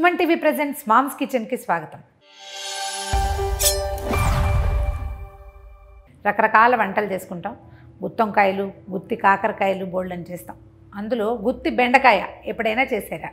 Suman TV presents moms కిచెన్కి స్వాగతం రకరకాల వంటలు చేసుకుంటాం గుత్తొంకాయలు గుత్తి కాకరకాయలు బోల్డని చేస్తాం అందులో గుత్తి బెండకాయ ఎప్పుడైనా చేసారా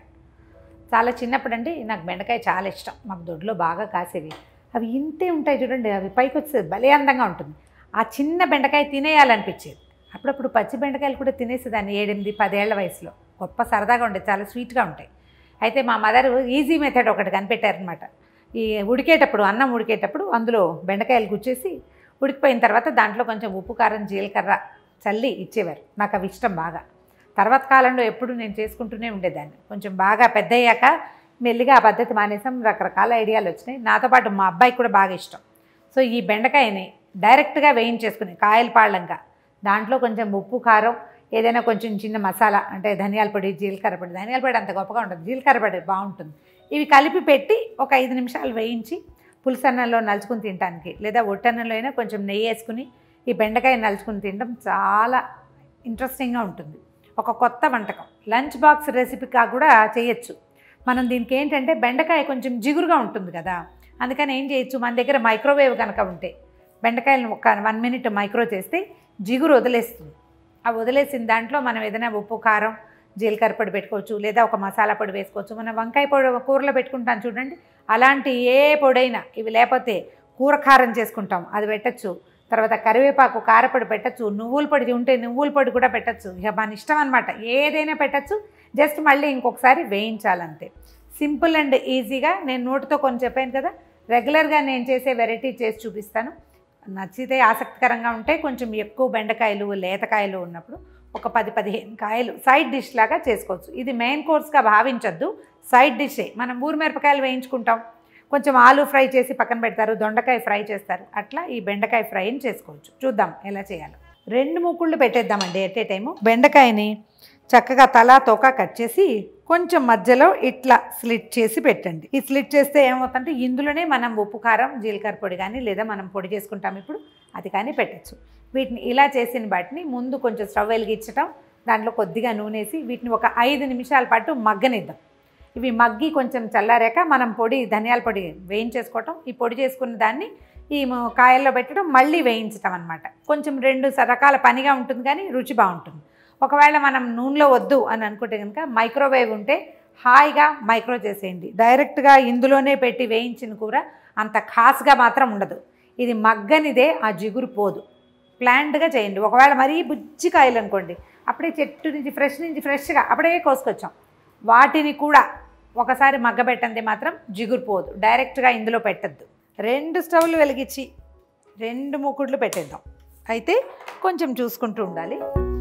చాలా చిన్నప్పుడండి నాకు బెండకాయ చాలా ఇష్టం మాకు దొడ్లో బాగా కాసేవి అవి ఇంతే ఉంటాయి చూడండి అవి పైకి వచ్చేది భలే అందంగా ఉంటుంది ఆ చిన్న బెండకాయ తినేయాలనిపించేది అప్పుడప్పుడు పచ్చి బెండకాయలు కూడా తినేసేదాన్ని ఏడెనిమిది పదేళ్ల వయసులో గొప్ప సరదాగా ఉండేది చాలా స్వీట్గా ఉంటాయి అయితే మా మదర్ ఈజీ మెథడ్ ఒకటి కనిపెట్టారనమాట ఈ ఉడికేటప్పుడు అన్నం ఉడికేటప్పుడు అందులో బెండకాయలు గుచ్చేసి ఉడికిపోయిన తర్వాత దాంట్లో కొంచెం ఉప్పు కారం జీలకర్ర చల్లి ఇచ్చేవారు నాకు అవి ఇష్టం బాగా తర్వాత కాలంలో ఎప్పుడు నేను చేసుకుంటూనే ఉండేదాన్ని కొంచెం బాగా పెద్ద అయ్యాక మెల్లిగా ఆ పద్ధతి మానేసాం రకరకాల ఐడియాలు వచ్చినాయి నాతో పాటు మా అబ్బాయికి కూడా బాగా ఇష్టం సో ఈ బెండకాయని డైరెక్ట్గా వేయించేసుకుని కాయల పాళ్ళంగా దాంట్లో కొంచెం ఉప్పు కారం ఏదైనా కొంచెం చిన్న మసాలా అంటే ధనియాల పొడి జీలకర్ర పొడి ధనియాల పొడి అంత గొప్పగా ఉంటుంది జీలకర్ర పొడి బాగుంటుంది ఇవి కలిపి పెట్టి ఒక ఐదు నిమిషాలు వేయించి పులుసన్నంలో నలుచుకుని తినడానికి లేదా ఒట్టన్నంలో అయినా కొంచెం నెయ్యి వేసుకుని ఈ బెండకాయ నలుచుకుని తినడం చాలా ఇంట్రెస్టింగ్గా ఉంటుంది ఒక కొత్త వంటకం లంచ్ బాక్స్ రెసిపీగా కూడా చేయొచ్చు మనం దీనికి ఏంటంటే బెండకాయ కొంచెం జిగురుగా ఉంటుంది కదా అందుకని ఏం చేయొచ్చు మన దగ్గర మైక్రోవేవ్ కనుక ఉంటే బెండకాయలను ఒక వన్ మినిట్ మైక్రో చేస్తే జిగురు వదిలేస్తుంది ఆ వదిలేసిన దాంట్లో మనం ఏదైనా ఉప్పు కారం జీలకర్ర పొడి పెట్టుకోవచ్చు లేదా ఒక మసాలా పొడి వేసుకోవచ్చు మనం వంకాయ పొడి కూరలో పెట్టుకుంటాం చూడండి అలాంటి ఏ పొడైనా ఇవి లేకపోతే కూర కారం చేసుకుంటాం అది పెట్టచ్చు తర్వాత కరివేపాకు కారపొడి పెట్టచ్చు నువ్వుల పొడి ఉంటే నువ్వుల పొడి కూడా పెట్టచ్చు ఇక మన ఇష్టం అనమాట ఏదైనా పెట్టచ్చు జస్ట్ మళ్ళీ ఇంకొకసారి వేయించాలంతే సింపుల్ అండ్ ఈజీగా నేను నోటితో కొన్ని చెప్పాను కదా రెగ్యులర్గా నేను చేసే వెరైటీ చేసి చూపిస్తాను నచ్చితే ఆసక్తికరంగా ఉంటే కొంచెం ఎక్కువ బెండకాయలు లేతకాయలు ఉన్నప్పుడు ఒక పది పదిహేను కాయలు సైడ్ డిష్ లాగా చేసుకోవచ్చు ఇది మెయిన్ కోర్స్గా భావించొద్దు సైడ్ డిషే మనం ఊరు మిరపకాయలు వేయించుకుంటాం కొంచెం ఆలు ఫ్రై చేసి పక్కన పెడతారు దొండకాయ ఫ్రై చేస్తారు అట్లా ఈ బెండకాయ ఫ్రైని చేసుకోవచ్చు చూద్దాం ఎలా చేయాలో రెండు ముక్కుళ్ళు పెట్టేద్దామండి ఎట్ ఏ టైము బెండకాయని చక్కగా తలా తోక కట్ చేసి కొంచెం మధ్యలో ఇట్లా స్లిట్ చేసి పెట్టండి ఈ స్లిట్ చేస్తే ఏమవుతుందంటే ఇందులోనే మనం ఉప్పు కారం జీలకర్ర పొడి కానీ లేదా మనం పొడి చేసుకుంటాం ఇప్పుడు అది కానీ పెట్టచ్చు వీటిని ఇలా చేసిన వాటిని ముందు కొంచెం స్టవ్ వెలిగించటం దాంట్లో కొద్దిగా నూనెసి వీటిని ఒక ఐదు నిమిషాల పాటు మగ్గనిద్దాం ఇవి మగ్గి కొంచెం చల్లారాక మనం పొడి ధనియాల పొడి వేయించేసుకోవటం ఈ పొడి చేసుకున్న దాన్ని ఈ మ- కాయల్లో పెట్టడం మళ్ళీ వేయించటం అనమాట కొంచెం రెండు స- రకాల పనిగా ఉంటుంది కానీ రుచి బాగుంటుంది ఒకవేళ మనం నూనెలో వద్దు అని అనుకుంటే కనుక మైక్రోవేవ్ ఉంటే హాయిగా మైక్రో చేసేయండి డైరెక్ట్గా ఇందులోనే పెట్టి వేయించిన కూర అంత ఖాస్గా మాత్రం ఉండదు ఇది మగ్గనిదే ఆ జిగురు పోదు ప్లాంట్గా చేయండి ఒకవేళ మరీ బుజ్జి కాయలు అనుకోండి అప్పుడే చెట్టు నుంచి ఫ్రెష్ నుంచి ఫ్రెష్గా అప్పుడే కోసుకొచ్చాం వాటిని కూడా ఒకసారి మగ్గబెట్టండి మాత్రం జిగురు పోదు డైరెక్ట్గా ఇందులో పెట్టద్దు రెండు స్టవ్లు వెలిగించి రెండు మూకుడ్లు పెట్టేద్దాం అయితే కొంచెం చూసుకుంటూ ఉండాలి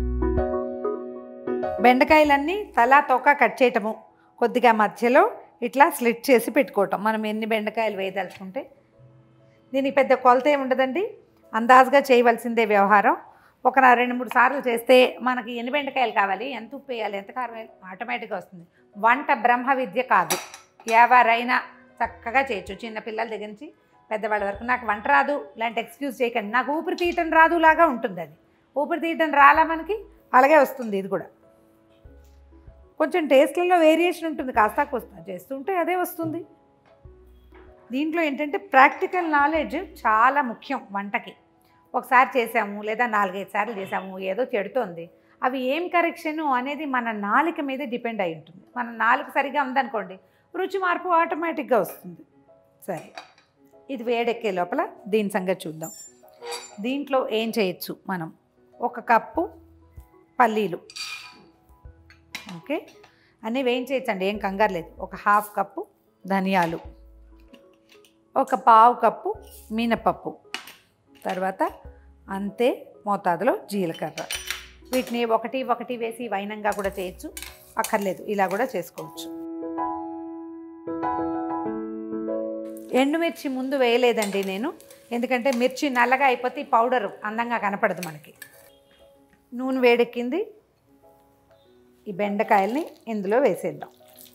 బెండకాయలన్నీ తలా తోక కట్ చేయటము కొద్దిగా మధ్యలో ఇట్లా స్లిట్ చేసి పెట్టుకోవటం మనం ఎన్ని బెండకాయలు వేయదలుచుకుంటే దీనికి పెద్ద కొలత ఏమి ఉండదండి అందాజుగా చేయవలసిందే వ్యవహారం ఒక నా రెండు మూడు సార్లు చేస్తే మనకి ఎన్ని బెండకాయలు కావాలి ఎంత ఉప్పు వేయాలి ఎంత కారం వేయాలి ఆటోమేటిక్గా వస్తుంది వంట బ్రహ్మ విద్య కాదు ఎవరైనా చక్కగా చేయొచ్చు చిన్న పిల్లల దగ్గర నుంచి పెద్దవాళ్ళ వరకు నాకు వంట రాదు ఇలాంటి ఎక్స్క్యూజ్ చేయకండి నాకు ఊపిరి తీయటం రాదు లాగా ఉంటుంది అది ఊపిరి తీయటం రాలా మనకి అలాగే వస్తుంది ఇది కూడా కొంచెం టేస్ట్లలో వేరియేషన్ ఉంటుంది కాస్త కోస్తా చేస్తుంటే అదే వస్తుంది దీంట్లో ఏంటంటే ప్రాక్టికల్ నాలెడ్జ్ చాలా ముఖ్యం వంటకి ఒకసారి చేసాము లేదా నాలుగైదు సార్లు చేసాము ఏదో చెడుతోంది అవి ఏం కరెక్షను అనేది మన నాలుక మీద డిపెండ్ అయి ఉంటుంది మన నాలుక సరిగా ఉందనుకోండి రుచి మార్పు ఆటోమేటిక్గా వస్తుంది సరే ఇది వేడెక్కే లోపల దీని సంగతి చూద్దాం దీంట్లో ఏం చేయొచ్చు మనం ఒక కప్పు పల్లీలు ఓకే అన్నీ వేయించేయచ్చండి ఏం కంగారు లేదు ఒక హాఫ్ కప్పు ధనియాలు ఒక పావు కప్పు మినపప్పు తర్వాత అంతే మోతాదులో జీలకర్ర వీటిని ఒకటి ఒకటి వేసి వైనంగా కూడా చేయొచ్చు అక్కర్లేదు ఇలా కూడా చేసుకోవచ్చు ఎండుమిర్చి ముందు వేయలేదండి నేను ఎందుకంటే మిర్చి నల్లగా అయిపోతే ఈ పౌడర్ అందంగా కనపడదు మనకి నూనె వేడెక్కింది ఈ బెండకాయల్ని ఇందులో వేసేద్దాం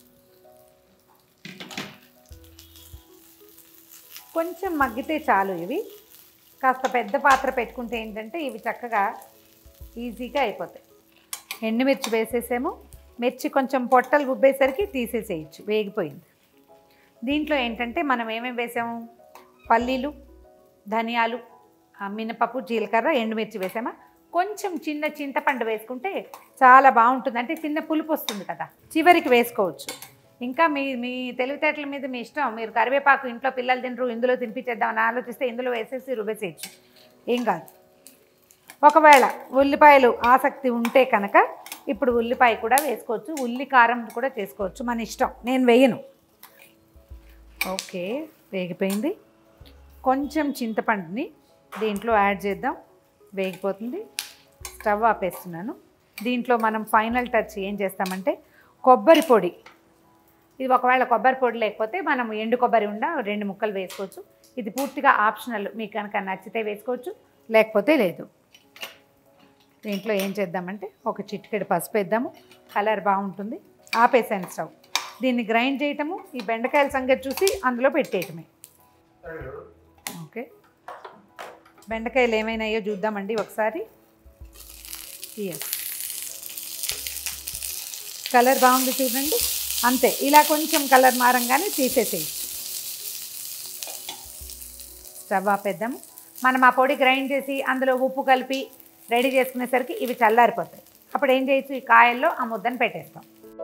కొంచెం మగ్గితే చాలు ఇవి కాస్త పెద్ద పాత్ర పెట్టుకుంటే ఏంటంటే ఇవి చక్కగా ఈజీగా అయిపోతాయి ఎండుమిర్చి వేసేసాము మిర్చి కొంచెం పొట్టలు గుబ్బేసరికి తీసేసేయచ్చు వేగిపోయింది దీంట్లో ఏంటంటే మనం ఏమేమి వేసాము పల్లీలు ధనియాలు ఆ, మినపప్పు జీలకర్ర ఎండుమిర్చి వేసామా కొంచెం చిన్న చింతపండు వేసుకుంటే చాలా బాగుంటుంది అంటే చిన్న పులుపు వస్తుంది కదా చివరికి వేసుకోవచ్చు ఇంకా మీ మీ తెలివితేటల మీద మీ ఇష్టం మీరు కరివేపాకు ఇంట్లో పిల్లలు తినరు ఇందులో తినిపించేద్దామని ఆలోచిస్తే ఇందులో వేసేసి రుబ్బేసేయచ్చు ఏం కాదు ఒకవేళ ఉల్లిపాయలు ఆసక్తి ఉంటే కనుక ఇప్పుడు ఉల్లిపాయ కూడా వేసుకోవచ్చు ఉల్లి కారం కూడా చేసుకోవచ్చు మన ఇష్టం నేను వేయను ఓకే వేగిపోయింది కొంచెం చింతపండుని దీంట్లో యాడ్ చేద్దాం వేగిపోతుంది స్టవ్ ఆపేస్తున్నాను దీంట్లో మనం ఫైనల్ టచ్ ఏం చేస్తామంటే కొబ్బరి పొడి ఇది ఒకవేళ కొబ్బరి పొడి లేకపోతే మనం ఎండు కొబ్బరి ఉండ రెండు ముక్కలు వేసుకోవచ్చు ఇది పూర్తిగా ఆప్షనల్ మీకు కనుక నచ్చితే వేసుకోవచ్చు లేకపోతే లేదు దీంట్లో ఏం చేద్దామంటే ఒక చిటికెడు పసుపు వేద్దాము కలర్ బాగుంటుంది ఆపేసాను స్టవ్ దీన్ని గ్రైండ్ చేయటము ఈ బెండకాయల సంగతి చూసి అందులో పెట్టేయటమే ఓకే బెండకాయలు ఏమైనాయో చూద్దామండి ఒకసారి ఎస్ కలర్ బాగుంది చూడండి అంతే ఇలా కొంచెం కలర్ మారంగానే తీసేసేయచ్చు స్టవ్ ఆపేద్దాము మనం ఆ పొడి గ్రైండ్ చేసి అందులో ఉప్పు కలిపి రెడీ చేసుకునేసరికి ఇవి చల్లారిపోతాయి అప్పుడు ఏం చేయొచ్చు ఈ కాయల్లో ఆ ముద్దను పెట్టేస్తాం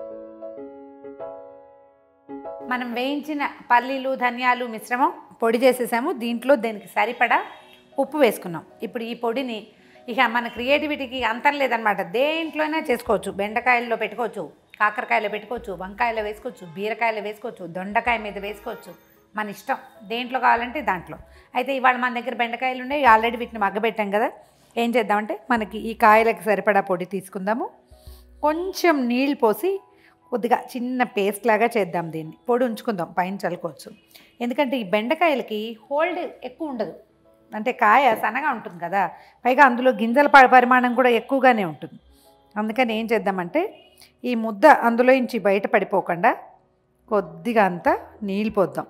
మనం వేయించిన పల్లీలు ధనియాలు మిశ్రమం పొడి చేసేసాము దీంట్లో దీనికి సరిపడా ఉప్పు వేసుకున్నాం ఇప్పుడు ఈ పొడిని ఇక మన క్రియేటివిటీకి అంతం లేదనమాట దేంట్లోనే చేసుకోవచ్చు బెండకాయల్లో పెట్టుకోవచ్చు కాకరకాయలో పెట్టుకోవచ్చు వంకాయలో వేసుకోవచ్చు బీరకాయలో వేసుకోవచ్చు దొండకాయ మీద వేసుకోవచ్చు మన ఇష్టం దేంట్లో కావాలంటే దాంట్లో అయితే ఇవాళ మన దగ్గర బెండకాయలు ఉన్నాయి ఆల్రెడీ వీటిని మగ్గబెట్టాం కదా ఏం చేద్దామంటే మనకి ఈ కాయలకు సరిపడా పొడి తీసుకుందాము కొంచెం నీళ్ళు పోసి కొద్దిగా చిన్న పేస్ట్ లాగా చేద్దాం దీన్ని పొడి ఉంచుకుందాం పైన చల్లుకోవచ్చు ఎందుకంటే ఈ బెండకాయలకి హోల్డ్ ఎక్కువ ఉండదు అంటే కాయ సన్నగా ఉంటుంది కదా పైగా అందులో గింజల ప- పరిమాణం కూడా ఎక్కువగానే ఉంటుంది అందుకని ఏం చేద్దామంటే ఈ ముద్ద అందులో నుంచి బయట పడిపోకుండా కొద్దిగా అంతా నీళ్ళు పోద్దాం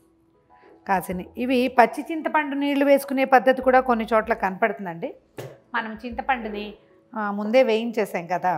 కాసిని ఇవి పచ్చి చింతపండు నీళ్లు వేసుకునే పద్ధతి కూడా కొన్ని చోట్ల కనపడుతుందండి మనం చింతపండుని ఆ, ముందే వేయించేసాం కదా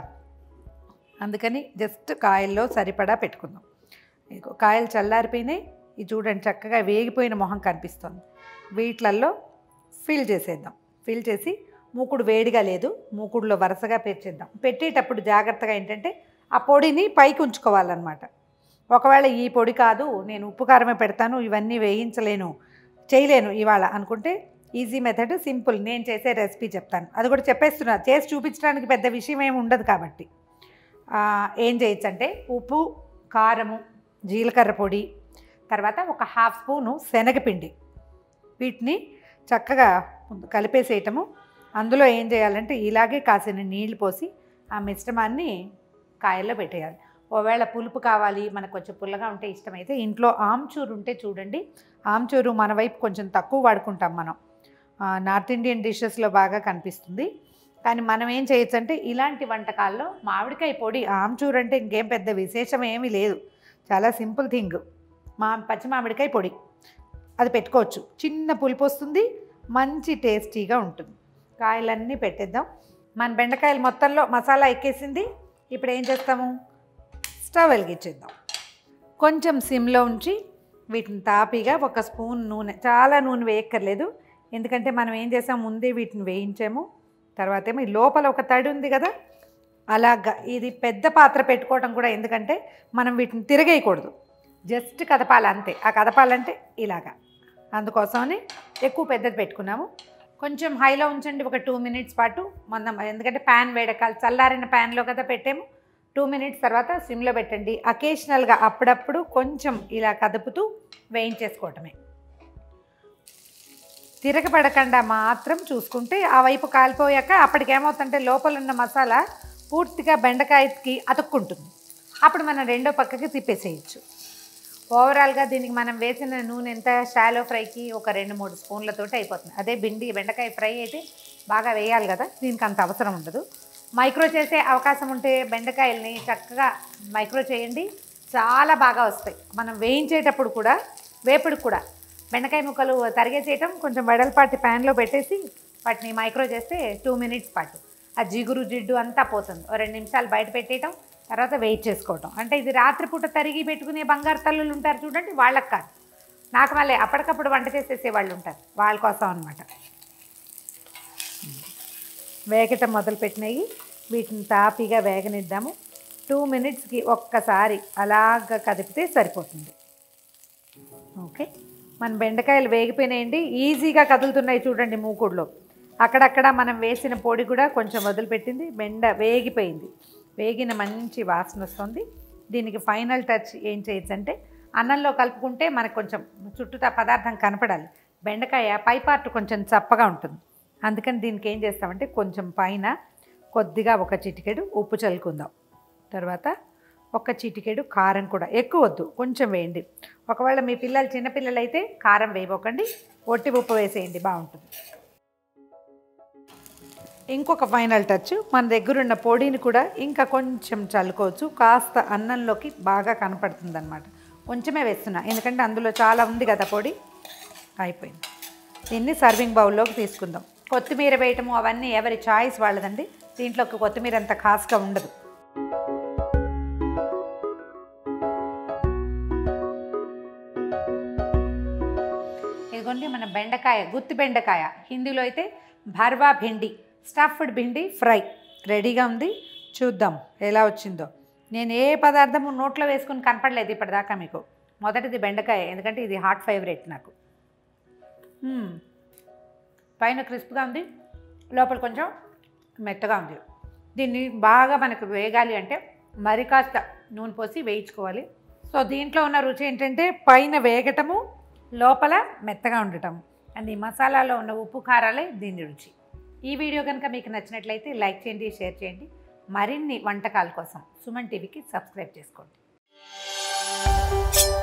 అందుకని జస్ట్ కాయల్లో సరిపడా పెట్టుకుందాం ఇదిగో కాయలు చల్లారిపోయినాయి ఇది చూడండి చక్కగా వేగిపోయిన మొహం కనిపిస్తుంది వీటిలల్లో ఫిల్ చేసేద్దాం ఫిల్ చేసి మూకుడు వేడిగా లేదు మూకుడులో వరుసగా పేర్చేద్దాం పెట్టేటప్పుడు జాగ్రత్తగా ఏంటంటే ఆ పొడిని పైకి ఉంచుకోవాలన్నమాట ఒకవేళ ఈ పొడి కాదు నేను ఉప్పు కారమే పెడతాను ఇవన్నీ వేయించలేను చేయలేను ఇవాళ అనుకుంటే ఈజీ మెథడ్ సింపుల్ నేను చేసే రెసిపీ చెప్తాను అది కూడా చెప్పేస్తున్నా చేసి చూపించడానికి పెద్ద విషయం ఏమి ఉండదు కాబట్టి ఆ, ఏం చేయొచ్చు అంటే ఉప్పు కారము జీలకర్ర పొడి తర్వాత ఒక హాఫ్ స్పూను శనగపిండి వీటిని చక్కగా కలిపేసేయటము అందులో ఏం చేయాలంటే ఇలాగే కాసిన నీళ్లు పోసి ఆ మిశ్రమాన్ని కాయల్లో పెట్టేయాలి ఒకవేళ పులుపు కావాలి మనకు కొంచెం పుల్లగా ఉంటే ఇష్టమైతే ఇంట్లో ఆమ్చూరు ఉంటే చూడండి ఆమ్చూరు మన వైపు కొంచెం తక్కువ వాడుకుంటాం మనం ఆ, నార్త్ ఇండియన్ డిషెస్లో బాగా కనిపిస్తుంది కానీ మనం ఏం చేయొచ్చు అంటే ఇలాంటి వంటకాల్లో మామిడికాయ పొడి ఆమ్చూరు అంటే ఇంకేం పెద్ద విశేషం ఏమీ లేదు చాలా సింపుల్ థింగ్ మా పచ్చి మామిడికాయ పొడి అది పెట్టుకోవచ్చు చిన్న పులుపు వస్తుంది మంచి టేస్టీగా ఉంటుంది కాయలన్నీ పెట్టేద్దాం మన బెండకాయలు మొత్తంలో మసాలా ఎక్కేసింది ఇప్పుడు ఏం చేస్తాము స్టవ్ వెలిగించేద్దాం కొంచెం సిమ్లో ఉంచి వీటిని తాపిగా ఒక స్పూన్ నూనె చాలా నూనె వేయక్కర్లేదు ఎందుకంటే మనం ఏం చేసాం ముందే వీటిని వేయించాము తర్వాత ఏమో ఈ లోపల ఒక తడి ఉంది కదా అలాగా ఇది పెద్ద పాత్ర పెట్టుకోవడం కూడా ఎందుకంటే మనం వీటిని తిరగేయకూడదు జస్ట్ కదపాలి అంతే ఆ కదపాలంటే ఇలాగా అందుకోసమని ఎక్కువ పెద్దది పెట్టుకున్నాము కొంచెం హైలో ఉంచండి ఒక టూ మినిట్స్ పాటు మనం ఎందుకంటే ప్యాన్ వేడకాలి చల్లారిన ప్యాన్లో కదా పెట్టాము టూ మినిట్స్ తర్వాత సిమ్లో పెట్టండి అకేషనల్గా అప్పుడప్పుడు కొంచెం ఇలా కదుపుతూ వేయించేసుకోవటమే తిరగబడకుండా మాత్రం చూసుకుంటే ఆ వైపు కాలిపోయాక అప్పటికి ఏమవుతుందంటే లోపల ఉన్న మసాలా పూర్తిగా బెండకాయకి అతుక్కుంటుంది అప్పుడు మనం రెండో పక్కకి తిప్పేసేయచ్చు ఓవరాల్గా దీనికి మనం వేసిన నూనె ఎంత షాలో ఫ్రైకి ఒక రెండు మూడు స్పూన్లతోటి అయిపోతుంది అదే భిండి బెండకాయ ఫ్రై అయితే బాగా వేయాలి కదా దీనికి అంత అవసరం ఉండదు మైక్రో చేసే అవకాశం ఉంటే బెండకాయల్ని చక్కగా మైక్రో చేయండి చాలా బాగా వస్తాయి మనం వేయించేటప్పుడు కూడా వేపుడు కూడా బెండకాయ ముక్కలు తరిగేసేయటం కొంచెం వెడల్పాటి ప్యాన్లో పెట్టేసి వాటిని మైక్రో చేస్తే టూ మినిట్స్ పాటు ఆ జిగురు జిడ్డు అంతా పోతుంది ఓ రెండు నిమిషాలు బయట పెట్టేయటం తర్వాత వెయిట్ చేసుకోవటం అంటే ఇది రాత్రిపూట తరిగి పెట్టుకునే బంగారు తల్లులు ఉంటారు చూడండి వాళ్ళకి కాదు నాకు మళ్ళీ అప్పటికప్పుడు వంట చేసేసే వాళ్ళు ఉంటారు వాళ్ళ కోసం అనమాట వేగటం మొదలుపెట్టినాయి వీటిని తాపీగా వేగనిద్దాము టూ మినిట్స్కి ఒక్కసారి అలాగ కదిపితే సరిపోతుంది ఓకే మన బెండకాయలు వేగిపోయినాయండి ఈజీగా కదులుతున్నాయి చూడండి మూకుడులో అక్కడక్కడ మనం వేసిన పొడి కూడా కొంచెం వదిలిపెట్టింది బెండ వేగిపోయింది వేగిన మంచి వాసన వస్తుంది దీనికి ఫైనల్ టచ్ ఏం చేయొచ్చు అంటే అన్నంలో కలుపుకుంటే మనకు కొంచెం చుట్టూతా పదార్థం కనపడాలి బెండకాయ పై పార్ట్ కొంచెం చప్పగా ఉంటుంది అందుకని దీనికి ఏం చేస్తామంటే కొంచెం పైన కొద్దిగా ఒక చిటికెడు ఉప్పు చల్లుకుందాం తర్వాత ఒక చిటికెడు కారం కూడా ఎక్కువ వద్దు కొంచెం వేయండి ఒకవేళ మీ పిల్లలు చిన్నపిల్లలు అయితే కారం వేయబోకండి ఒట్టి ఉప్పు వేసేయండి బాగుంటుంది ఇంకొక ఫైనల్ టచ్ మన దగ్గర ఉన్న పొడిని కూడా ఇంకా కొంచెం చల్లుకోవచ్చు కాస్త అన్నంలోకి బాగా కనపడుతుంది అనమాట కొంచెమే వేస్తున్నా ఎందుకంటే అందులో చాలా ఉంది కదా పొడి అయిపోయింది దీన్ని సర్వింగ్ బౌల్లోకి తీసుకుందాం కొత్తిమీర వేయటము అవన్నీ ఎవరి చాయిస్ వాళ్ళదండి దీంట్లోకి కొత్తిమీర అంత ఖాస్గా ఉండదు ఇదిగోండి మన బెండకాయ గుత్తి బెండకాయ హిందీలో అయితే భర్వా భిండి స్టఫ్డ్ భిండి ఫ్రై రెడీగా ఉంది చూద్దాం ఎలా వచ్చిందో నేను ఏ పదార్థము నోట్లో వేసుకుని కనపడలేదు ఇప్పటిదాకా మీకు మొదటిది బెండకాయ ఎందుకంటే ఇది హాట్ ఫేవరెట్ నాకు మ్మ్. పైన క్రిస్ప్గా ఉంది లోపల కొంచెం మెత్తగా ఉంది దీన్ని బాగా మనకు వేగాలి అంటే మరి కాస్త నూనె పోసి వేయించుకోవాలి సో దీంట్లో ఉన్న రుచి ఏంటంటే పైన వేగటము లోపల మెత్తగా ఉండటం అండ్ ఈ మసాలాలో ఉన్న ఉప్పు కారాలే దీని రుచి ఈ వీడియో కనుక మీకు నచ్చినట్లయితే లైక్ చేయండి షేర్ చేయండి మరిన్ని వంటకాల కోసం సుమన్ టీవీకి సబ్స్క్రైబ్ చేసుకోండి